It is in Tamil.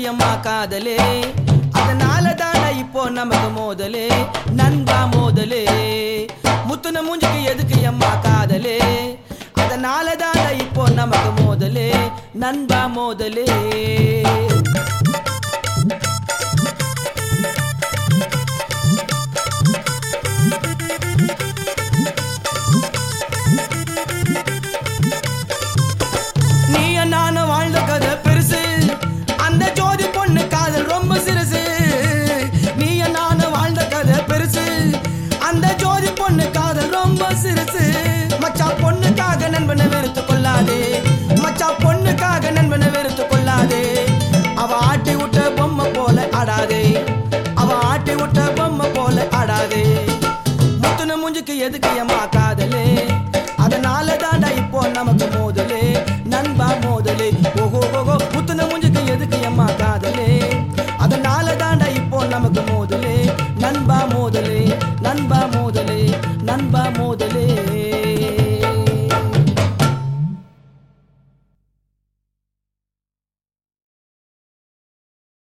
அம்மா காதலே அதனால தாண்டா இப்போ நமக்கு மோதலே நண்பா மோதலே முத்துன மூஞ்சிக்கு எதுக்கு அம்மா காதலே அதனால தாண்டா இப்போ நமக்கு மோதலே நண்பா மோதலே நீ நானும் வாழ்ந்த கதை பெருசு அந்த ஜோதி பொண்ணு காதல் ரொம்ப சிறுசு நீ நானும் வாழ்ந்த கதை பெருசு அந்த ஜோதி பொண்ணு காதல் ரொம்ப சிறுசு மச்சா பொண்ணுக்காக நண்பனை வெறுத்து கொள்ளாதே மச்சா பொண்ணுக்காக நண்பனை வெறுத்து கொள்ளாதே அவ ஆட்டி விட்ட பொம்மை போல ஆடாதே அவ ஆட்டி விட்ட பொம்மை போல ஆடாதே முத்துன மூஞ்சுக்கு எதுக்கு அம்மா காதலே அதனால தாண்டா இப்போ நமக்கு மோதலே நண்பா மோதலே ஓஹோ ஓஹோ முத்துன மூஞ்சுக்கு எதுக்கு அம்மா காதலே அதனால தாண்டா இப்போ நமக்கு மோதலே நண்பா மோதலே நண்பா மோதலே நண்பா மோ